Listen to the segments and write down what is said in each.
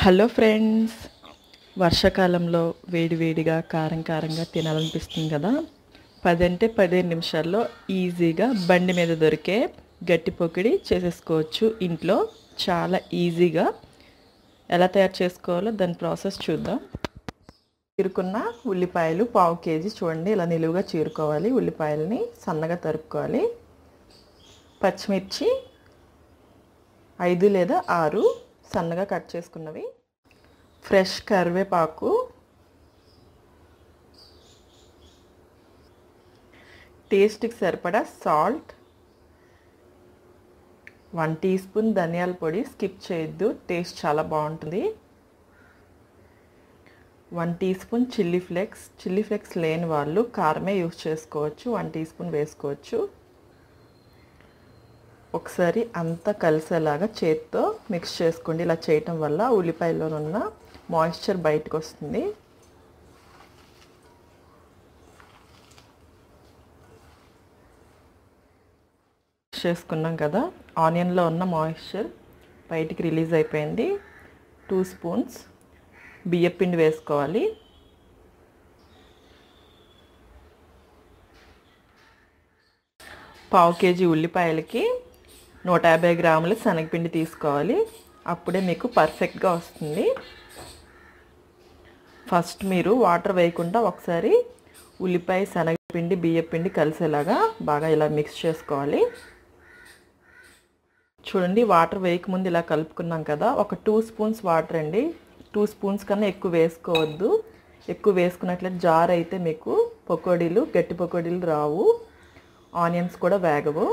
hello friends వర్షాకాలంలో వేడివేడిగా కారం కారంగా తినాలనిపిస్తుంది కదా పది అంటే పదిహేను నిమిషాల్లో ఈజీగా బండి మీద దొరికే గట్టి పొకిడి చేసేసుకోవచ్చు ఇంట్లో చాలా ఈజీగా ఎలా తయారు చేసుకోవాలో దాని ప్రాసెస్ చూద్దాం చీరుకున్న ఉల్లిపాయలు పావు కేజీ చూడండి ఇలా నిలువుగా చీరుకోవాలి ఉల్లిపాయలని సన్నగా తరుపుకోవాలి పచ్చిమిర్చి ఐదు లేదా ఆరు సన్నగా కట్ చేసుకున్నవి ఫ్రెష్ కరివేపాకు టేస్ట్కి సరిపడా సాల్ట్ వన్ టీ స్పూన్ ధనియాల పొడి స్కిప్ చేయొద్దు టేస్ట్ చాలా బాగుంటుంది one teaspoon chilli flakes chilli flakes లేని వాళ్ళు కారమే యూస్ చేసుకోవచ్చు వన్ టీ స్పూన్ వేసుకోవచ్చు ఒకసారి అంతా కలిసేలాగా చేత్తో మిక్స్ చేసుకోండి ఇలా చేయటం వల్ల ఉల్లిపాయలో ఉన్న మాయిశ్చర్ బయటకు వస్తుంది చేసుకున్నాం కదా ఆనియన్లో ఉన్న మాయిశ్చర్ బయటికి రిలీజ్ అయిపోయింది టూ స్పూన్స్ బియ్యపిండి వేసుకోవాలి పావు కేజీ ఉల్లిపాయలకి నూట యాభై గ్రాముల శనగపిండి తీసుకోవాలి అప్పుడే మీకు పర్ఫెక్ట్గా వస్తుంది ఫస్ట్ మీరు వాటర్ వేయకుండా ఒకసారి ఉల్లిపాయ శనగపిండి బియ్యపిండి కలిసేలాగా బాగా ఇలా మిక్స్ చేసుకోవాలి చూడండి వాటర్ వేయకముందు ఇలా కలుపుకున్నాం కదా ఒక టూ స్పూన్స్ వాటర్ అండి టూ స్పూన్స్ కన్నా ఎక్కువ వేసుకోవద్దు ఎక్కువ వేసుకున్నట్లయితే జార్ అయితే మీకు పకోడీలు గట్టి పకోడీలు రావు ఆనియన్స్ కూడా వేగవు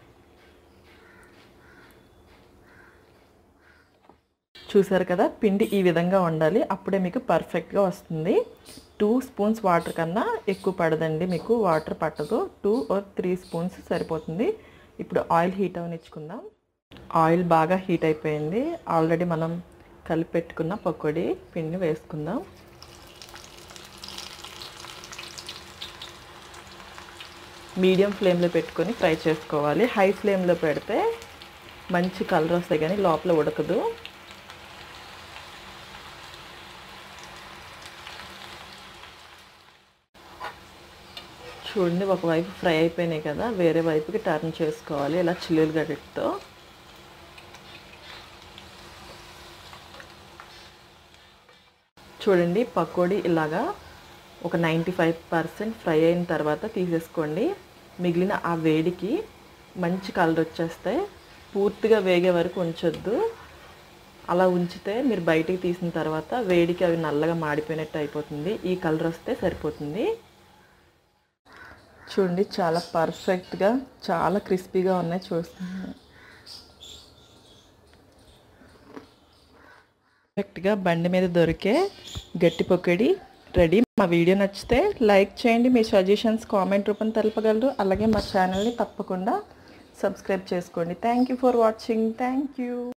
చూసారు కదా పిండి ఈ విధంగా ఉండాలి అప్పుడే మీకు పర్ఫెక్ట్గా వస్తుంది టూ స్పూన్స్ వాటర్ కన్నా ఎక్కువ పడదండి మీకు వాటర్ పట్టదు టూ ఆర్ త్రీ స్పూన్స్ సరిపోతుంది ఇప్పుడు ఆయిల్ హీట్ అవనిచ్చుకుందాం ఆయిల్ బాగా హీట్ అయిపోయింది ఆల్రెడీ మనం కలిపి పెట్టుకున్న పకోడీ పిండి వేసుకుందాం మీడియం ఫ్లేమ్లో పెట్టుకొని ఫ్రై చేసుకోవాలి హై ఫ్లేమ్లో పెడితే మంచి కలర్ వస్తాయి కానీ లోపల ఉడకదు చూడండి ఒకవైపు ఫ్రై అయిపోయినాయి కదా వేరే వైపుకి టర్న్ చేసుకోవాలి ఇలా చిల్లులు గడ్డతో చూడండి పకోడీ ఇలాగా ఒక నైంటీ ఫైవ్ పర్సెంట్ ఫ్రై అయిన తర్వాత తీసేసుకోండి మిగిలిన ఆ వేడికి మంచి కలర్ వచ్చేస్తే పూర్తిగా వేగే వరకు ఉంచొద్దు అలా ఉంచితే మీరు బయటికి తీసిన తర్వాత వేడికి అవి నల్లగా మాడిపోయినట్టు అయిపోతుంది ఈ కలర్ వస్తే సరిపోతుంది చూడండి చాలా పర్ఫెక్ట్గా చాలా క్రిస్పీగా ఉన్నాయి చూస్తున్నాను పర్ఫెక్ట్గా బండి మీద దొరికే గట్టి పొక్కడి రెడీ మా వీడియో నచ్చితే లైక్ చేయండి మీ సజెషన్స్ కామెంట్ రూపంలో తెలపగలరు అలాగే మా ఛానల్ని తప్పకుండా సబ్స్క్రైబ్ చేసుకోండి thank you for watching thank you